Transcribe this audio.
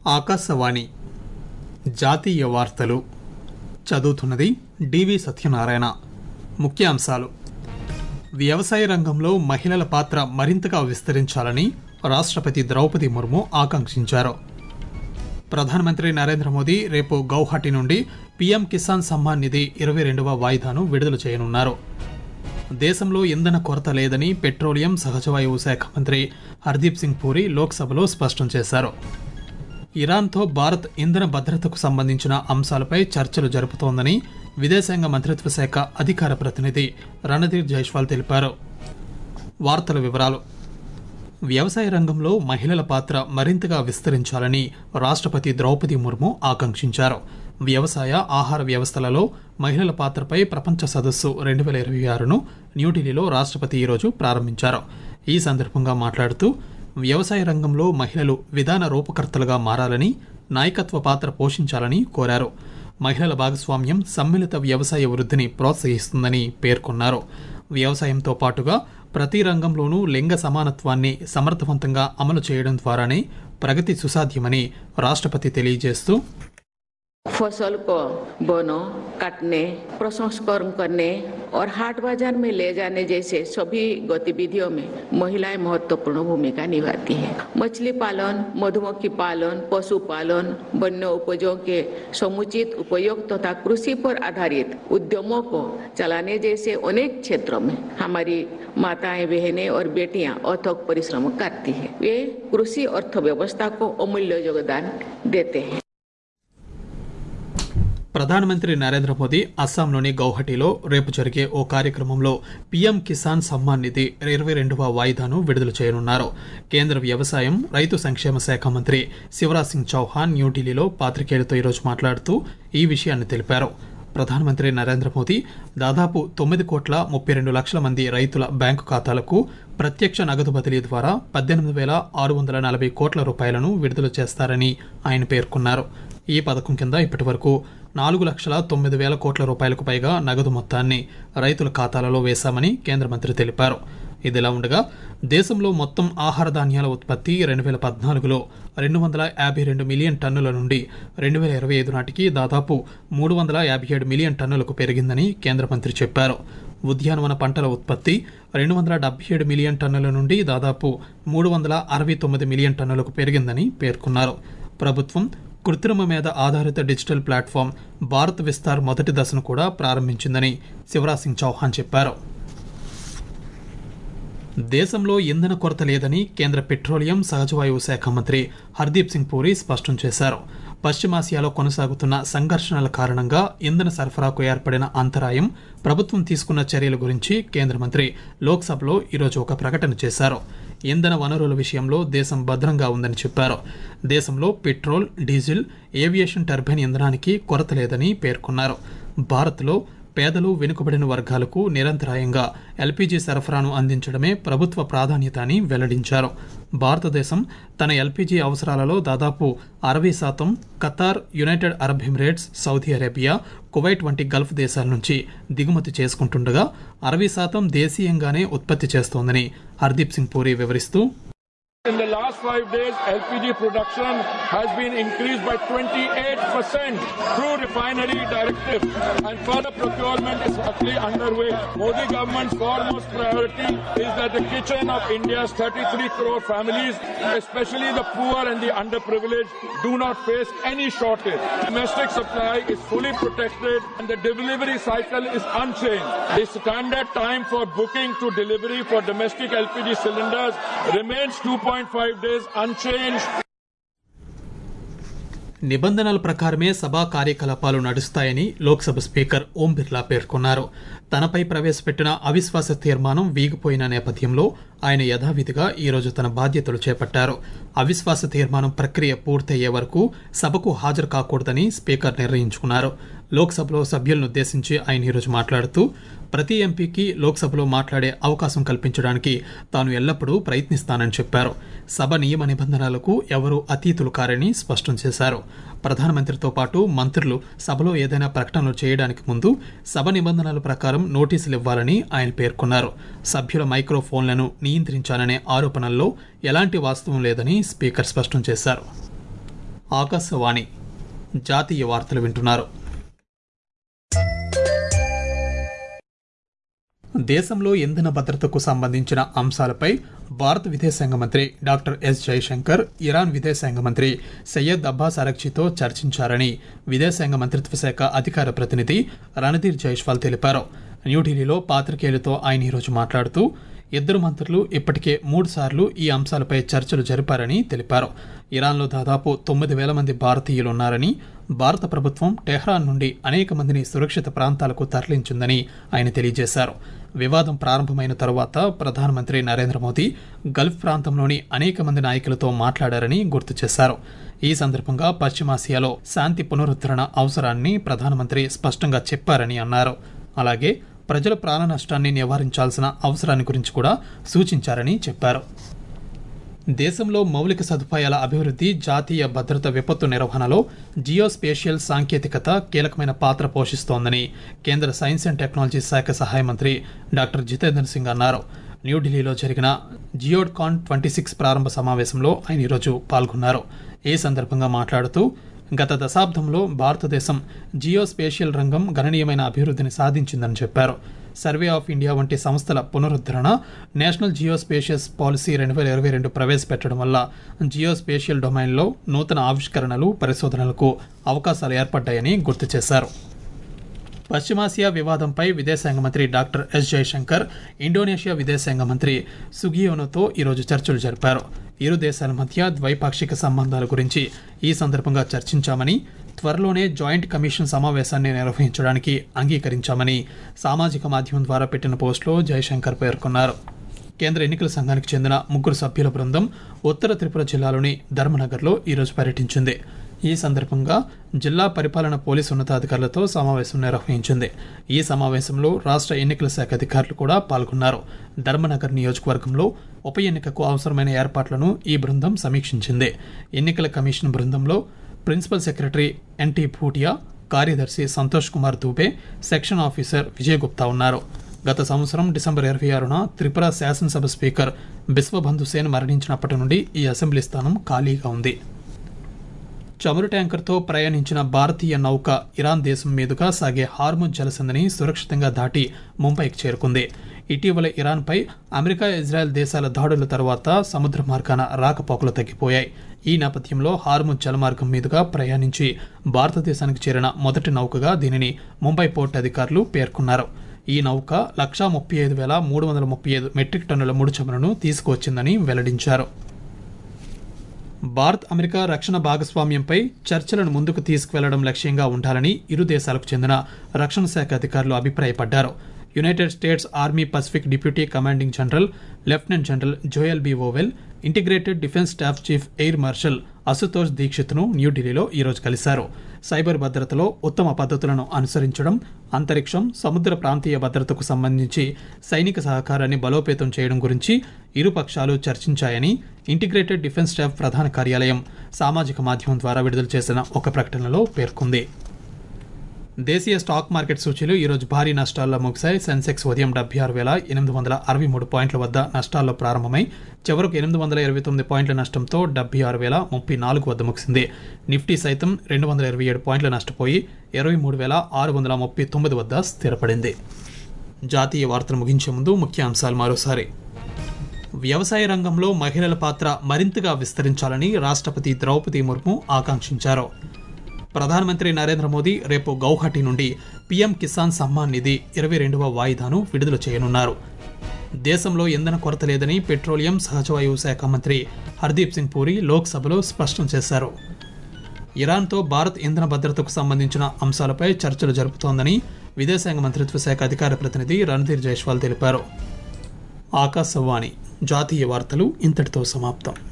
ఆకాశవాణి జాతీయ వార్తలు చదువుతున్నది డివి సత్యనారాయణ ముఖ్యాంశాలు వ్యవసాయ రంగంలో మహిళల పాత్ర మరింతగా విస్తరించాలని రాష్ట్రపతి ద్రౌపది ముర్ము ఆకాంక్షించారు ప్రధానమంత్రి నరేంద్ర మోదీ రేపు గౌహటి నుండి పీఎం కిసాన్ సమ్మాన్ నిధి ఇరవై రెండవ వాయిదాను విడుదల చేయనున్నారు దేశంలో ఇంధన కొరత లేదని పెట్రోలియం సహజవాయువు శాఖ మంత్రి హర్దీప్ సింగ్ పూరి లోక్సభలో స్పష్టం చేశారు ఇరాన్తో భారత్ ఇంధన భద్రతకు సంబంధించిన అంశాలపై చర్చలు జరుపుతోందని విదేశాంగ మంత్రిత్వ శాఖ అధికార ప్రతినిధి రణధీర్ జైష్వాల్ తెలిపారు వార్తల వివరాలు వ్యవసాయ రంగంలో మహిళల పాత్ర మరింతగా విస్తరించాలని రాష్ట్రపతి ద్రౌపది ముర్ము ఆకాంక్షించారు వ్యవసాయ ఆహార వ్యవస్థలలో మహిళల పాత్రపై ప్రపంచ సదస్సు రెండు వేల ఇరవై ఆరును న్యూఢిల్లీలో రాష్ట్రపతి ఈరోజు ప్రారంభించారు ఈ సందర్భంగా మాట్లాడుతూ వ్యవసాయ రంగంలో మహిళలు విధాన రూపకర్తలుగా మారాలని నాయకత్వ పాత్ర పోషించాలని కోరారు మహిళల భాగస్వామ్యం సమ్మిళిత వ్యవసాయ వృద్ధిని ప్రోత్సహిస్తుందని పేర్కొన్నారు వ్యవసాయంతో పాటుగా ప్రతి రంగంలోనూ లింగ సమానత్వాన్ని సమర్థవంతంగా అమలు చేయడం ద్వారానే ప్రగతి సుసాధ్యమని రాష్ట్రపతి తెలియజేస్తూ फसल को बोनो काटने प्रसंस्करण करने और हाट बाजार में ले जाने जैसे सभी गतिविधियों में महिलाएं महत्वपूर्ण भूमिका निभाती हैं मछली पालन मधुमक्खी पालन पशुपालन वन्य उपजों के समुचित उपयोग तथा कृषि पर आधारित उद्यमों को चलाने जैसे अनेक क्षेत्रों में हमारी माताएं बहनें और बेटियां अथक परिश्रम करती हैं वे कृषि अर्थव्यवस्था को अमूल्य योगदान देते हैं ప్రధానమంత్రి నరేంద్ర మోదీ అస్సాంలోని గౌహటిలో రేపు జరిగే ఓ కార్యక్రమంలో పీఎం కిసాన్ సమ్మాన్ నిధి ఇరవై రెండవ వాయిదాను విడుదల చేయనున్నారు కేంద్ర వ్యవసాయం రైతు సంక్షేమ శాఖ మంత్రి శివరాజ్ సింగ్ చౌహాన్ న్యూఢిల్లీలో పాత్రికేయులతో ఈరోజు మాట్లాడుతూ ఈ విషయాన్ని తెలిపారు ప్రధానమంత్రి నరేంద్ర మోదీ దాదాపు తొమ్మిది కోట్ల ముప్పై రెండు లక్షల మంది రైతుల బ్యాంకు ఖాతాలకు ప్రత్యక్ష నగదు బదిలీ ద్వారా పద్దెనిమిది వేల ఆరు వందల నలభై కోట్ల రూపాయలను విడుదల చేస్తారని ఆయన పేర్కొన్నారు ఈ పథకం కింద ఇప్పటి వరకు నాలుగు లక్షల తొమ్మిది వేల కోట్ల రూపాయలకు పైగా నగదు మొత్తాన్ని రైతుల ఖాతాలలో వేశామని కేంద్ర మంత్రి తెలిపారు ఇదిలా ఉండగా దేశంలో మొత్తం ఆహార ధాన్యాల ఉత్పత్తి రెండు వేల పద్నాలుగులో రెండు వందల యాభై రెండు మిలియన్ టన్నుల నుండి రెండు వేల ఇరవై ఐదు నాటికి దాదాపు మూడు వందల యాభై ఏడు మిలియన్ టన్నులకు పెరిగిందని కేంద్ర మంత్రి చెప్పారు ఉద్యానవన పంటల ఉత్పత్తి రెండు వందల డెబ్బై ఏడు మిలియన్ టన్నుల నుండి దాదాపు మూడు వందల అరవై తొమ్మిది మిలియన్ టన్నులకు పెరిగిందని పేర్కొన్నారు ప్రభుత్వం కృత్రిమ మీద ఆధారిత డిజిటల్ ప్లాట్ఫామ్ భారత్ విస్తార్ మొదటి దశను కూడా ప్రారంభించిందని శివరాజ్ సింగ్ చౌహాన్ చెప్పారు దేశంలో ఇంధన కొరత లేదని కేంద్ర పెట్రోలియం సహజవాయువు శాఖ మంత్రి హర్దీప్ సింగ్ పూరి స్పష్టం చేశారు పశ్చిమాసియాలో కొనసాగుతున్న సంఘర్షణల కారణంగా ఇంధన సరఫరాకు ఏర్పడిన అంతరాయం ప్రభుత్వం తీసుకున్న చర్యల గురించి కేంద్ర మంత్రి లోక్సభలో ఈరోజు ఒక ప్రకటన చేశారు ఇంధన వనరుల విషయంలో దేశం భద్రంగా ఉందని చెప్పారు దేశంలో పెట్రోల్ డీజిల్ ఏవియేషన్ టర్బైన్ ఇంధనానికి కొరత లేదని పేర్కొన్నారు భారత్లో పేదలు వెనుకబడిన వర్గాలకు నిరంతరాయంగా ఎల్పీజీ సరఫరాను అందించడమే ప్రభుత్వ ప్రాధాన్యత అని వెల్లడించారు భారతదేశం తన ఎల్పీజీ అవసరాలలో దాదాపు అరవై శాతం Qatar United Arab Emirates Saudi Arabia Kuwait వంటి గల్ఫ్ దేశాల నుంచి దిగుమతి చేసుకుంటుండగా అరవై శాతం దేశీయంగానే ఉత్పత్తి చేస్తోందని హర్దీప్ సింగ్ పూరి వివరిస్తూ In the last five days, LPG production has been increased by 28% through refinery directive and further procurement is actually underway. Modi government's foremost priority is that the kitchen of India's 33 crore families, especially the poor and the underprivileged, do not face any shortage. Domestic supply is fully protected and the delivery cycle is unchanged. The standard time for booking to delivery for domestic LPG cylinders remains 2.5 days unchanged. నిబంధనల ప్రకారమే సభా కార్యకలాపాలు నడుస్తాయని Lok Sabha speaker Om Birla పేర్కొన్నారు తనపై ప్రవేశపెట్టిన అవిశ్వాస తీర్మానం వీగిపోయిన నేపథ్యంలో ఆయన యథావిధిగా ఈరోజు తన బాధ్యతలు చేపట్టారు అవిశ్వాస తీర్మానం ప్రక్రియ పూర్తయ్యే వరకు సభకు హాజరు కాకూడదని స్పీకర్ నిర్ణయించుకున్నారు లోక్సభలో సభ్యులను ఉద్దేశించి ఆయన ఈరోజు మాట్లాడుతూ ప్రతి ఎంపీకి లోక్సభలో మాట్లాడే అవకాశం కల్పించడానికి తాను ఎల్లప్పుడూ ప్రయత్నిస్తానని చెప్పారు సభ నియమ నిబంధనలకు ఎవరూ అతీతులు కారని స్పష్టం చేశారు ప్రధానమంత్రితో పాటు మంత్రులు సభలో ఏదైనా ప్రకటనలు చేయడానికి ముందు సభ నిబంధనల ప్రకారం నోటీసులు ఇవ్వాలని ఆయన పేర్కొన్నారు సభ్యుల మైక్రోఫోన్లను నియంత్రించాలనే ఆరోపణల్లో ఎలాంటి వాస్తవం లేదని స్పీకర్ స్పష్టం చేశారు ఆకాశవాణి జాతీయ వార్తలు వింటున్నారు దేశంలో ఇంధన భద్రతకు సంబంధించిన అంశాలపై భారత విదేశాంగ మంత్రి డాక్టర్ ఎస్ జయశంకర్ ఇరాన్ విదేశాంగ మంత్రి సయ్యద్ అబ్బాస్ అరక్చీతో చర్చించారని విదేశాంగ మంత్రిత్వ శాఖ అధికార ప్రతినిధి రణధీర్ జైష్వాల్ తెలిపారు న్యూఢిల్లీలో పాత్రికేయులతో ఆయన ఈరోజు మాట్లాడుతూ ఇద్దరు మంత్రులు ఇప్పటికే మూడు సార్లు ఈ అంశాలపై చర్చలు జరిపారని తెలిపారు ఇరాన్లో దాదాపు తొమ్మిది వేల మంది భారతీయులు ఉన్నారని భారత ప్రభుత్వం టెహ్రాన్ నుండి అనేక మందిని సురక్షిత ప్రాంతాలకు తరలించిందని ఆయన తెలియజేశారు వివాదం ప్రారంభమైన తరువాత ప్రధానమంత్రి నరేంద్ర మోదీ గల్ఫ్ ప్రాంతంలోని అనేక మంది నాయకులతో మాట్లాడారని గుర్తు చేశారు ఈ సందర్భంగా పశ్చిమాసియాలో శాంతి పునరుద్ధరణ అవసరాన్ని ప్రధానమంత్రి స్పష్టంగా చెప్పారని అన్నారు అలాగే ప్రజల ప్రాణ నష్టాన్ని నివారించాల్సిన అవసరాన్ని గురించి కూడా సూచించారని చెప్పారు దేశంలో మౌలిక సదుపాయాల అభివృద్ధి జాతీయ భద్రత విపత్తు నిర్వహణలో జియోస్పేషియల్ సాంకేతికత కీలకమైన పాత్ర పోషిస్తోందని కేంద్ర సైన్స్ అండ్ టెక్నాలజీ శాఖ సహాయ మంత్రి డాక్టర్ జితేంద్ర సింగ్ అన్నారు న్యూఢిల్లీలో జరిగిన జియోడ్కాన్ ట్వంటీ సిక్స్ ప్రారంభ సమావేశంలో ఆయన ఈరోజు పాల్గొన్నారు ఈ సందర్భంగా మాట్లాడుతూ గత దశాబ్దంలో భారతదేశం జియోస్పేషియల్ రంగం గణనీయమైన అభివృద్ధిని సాధించిందని చెప్పారు సర్వే ఆఫ్ ఇండియా వంటి సంస్థల పునరుద్ధరణ నేషనల్ జియోస్పేషియస్ పాలసీ రెండు వేల ఇరవై రెండు ప్రవేశపెట్టడం వల్ల జియోస్పేషియల్ డొమైన్లో నూతన ఆవిష్కరణలు పరిశోధనలకు అవకాశాలు ఏర్పడ్డాయని గుర్తు చేశారు పశ్చిమాసియా వివాదంపై విదేశాంగ మంత్రి డాక్టర్ ఎస్ జయశంకర్ ఇండోనేషియా విదేశాంగ మంత్రి సుగియోనోతో ఈరోజు చర్చలు జరిపారు ఇరు దేశాల మధ్య ద్వైపాక్షిక సంబంధాల గురించి ఈ సందర్భంగా చర్చించామని త్వరలోనే జాయింట్ కమిషన్ సమావేశాన్ని నిర్వహించడానికి అంగీకరించామని సామాజిక మాధ్యమం ద్వారా పెట్టిన పోస్టులో జయశంకర్ పేర్కొన్నారు కేంద్ర ఎన్నికల సంఘానికి చెందిన ముగ్గురు సభ్యుల బృందం ఉత్తర త్రిపుర జిల్లాలోని ధర్మనగర్లో ఈరోజు పర్యటించింది ఈ సందర్భంగా జిల్లా పరిపాలన పోలీసు ఉన్నతాధికారులతో సమావేశం నిర్వహించింది ఈ సమావేశంలో రాష్ట్ర ఎన్నికల శాఖ అధికారులు కూడా పాల్గొన్నారు ధర్మనగర్ నియోజకవర్గంలో ఉప ఎన్నికకు అవసరమైన ఏర్పాట్లను ఈ బృందం సమీక్షించింది ఎన్నికల కమిషన్ బృందంలో ప్రిన్సిపల్ సెక్రటరీ ఎన్టీ భూటియా కార్యదర్శి సంతోష్ కుమార్ దూబే సెక్షన్ ఆఫీసర్ విజయ్ గుప్తా ఉన్నారు గత సంవత్సరం డిసెంబర్ ఇరవై ఆరున త్రిపుర శాసనసభ స్పీకర్ బిశ్వబంధు సేన్ మరణించినప్పటి నుండి ఈ అసెంబ్లీ స్థానం ఖాళీగా ఉంది చమురు ట్యాంకర్తో ప్రయాణించిన భారతీయ నౌక ఇరాన్ దేశం మీదుగా సాగే హార్ముజ్ జలసంధిని సురక్షితంగా దాటి ముంబైకి చేరుకుంది ఇటీవల ఇరాన్పై అమెరికా ఇజ్రాయెల్ దేశాల దాడుల తర్వాత సముద్ర మార్గాన రాకపోకలు తగ్గిపోయాయి ఈ నేపథ్యంలో హార్ముజ్ జలమార్గం మీదుగా ప్రయాణించి భారతదేశానికి చేరిన మొదటి నౌకగా దీనిని ముంబై పోర్ట్ అధికారులు పేర్కొన్నారు ఈ నౌక లక్షా ముప్పై ఐదు వేల మూడు వందల ముప్పై ఐదు మెట్రిక్ టన్నుల ముడి చమురును తీసుకువచ్చిందని వెల్లడించారు భారత్ అమెరికా రక్షణ భాగస్వామ్యంపై చర్చలను ముందుకు తీసుకువెళ్లడం లక్ష్యంగా ఉండాలని ఇరు దేశాలకు చెందిన రక్షణ శాఖ అధికారులు అభిప్రాయపడ్డారు United States Army Pacific deputy commanding general lieutenant general Joel B Vowell integrated defence staff chief air marshal Ashutosh దీక్షిత్ను న్యూఢిల్లీలో ఈరోజు కలిశారు సైబర్ భద్రతలో ఉత్తమ పద్ధతులను అనుసరించడం అంతరిక్షం సముద్ర ప్రాంతీయ భద్రతకు సంబంధించి సైనిక సహకారాన్ని బలోపేతం చేయడం గురించి ఇరు పక్షాలు చర్చించాయని ఇంటిగ్రేటెడ్ డిఫెన్స్ స్టాఫ్ ప్రధాన కార్యాలయం సామాజిక మాధ్యమం ద్వారా విడుదల చేసిన ఒక ప్రకటనలో పేర్కొంది దేశీయ స్టాక్ మార్కెట్ సూచీలు ఈరోజు భారీ నష్టాల్లో ముగిశాయి సెన్సెక్స్ ఉదయం డెబ్బై ఆరు వేల ఎనిమిది వందల అరవై మూడు పాయింట్ల వద్ద నష్టాల్లో ప్రారంభమై చివరకు ఎనిమిది వందల ఇరవై తొమ్మిది పాయింట్ల నష్టంతో డెబ్బై ఆరు వేల ముప్పై నాలుగు వద్ద ముగిసింది నిఫ్టీ సైతం రెండు వందల ఇరవై ఏడు పాయింట్ల నష్టపోయి ఇరవై మూడు వేల ఆరు వందల ముప్పై తొమ్మిది వద్ద స్థిరపడింది జాతీయ వార్తలు ముగించే ముందు ముఖ్య అంశాలు మరోసారి వ్యవసాయ రంగంలో మహిళల పాత్ర మరింతగా విస్తరించాలని రాష్ట్రపతి ద్రౌపది ముర్ము ఆకాంక్షించారు ప్రధానమంత్రి నరేంద్ర మోదీ రేపు గౌహటి నుండి పీఎం కిసాన్ సమ్మాన్ నిధి ఇరవై రెండవ వాయిదాను విడుదల చేయనున్నారు దేశంలో ఇంధన కొరత లేదని పెట్రోలియం సహజవాయువు శాఖ మంత్రి హర్దీప్ సింగ్ పూరి లోక్సభలో స్పష్టం చేశారు ఇరాన్తో భారత్ ఇంధన భద్రతకు సంబంధించిన అంశాలపై చర్చలు జరుపుతోందని విదేశాంగ మంత్రిత్వ శాఖ అధికార ప్రతినిధి రణధీర్ జైష్వాల్ తెలిపారు ఆకాశవాణి జాతీయ వార్తలు ఇంతటితో సమాప్తం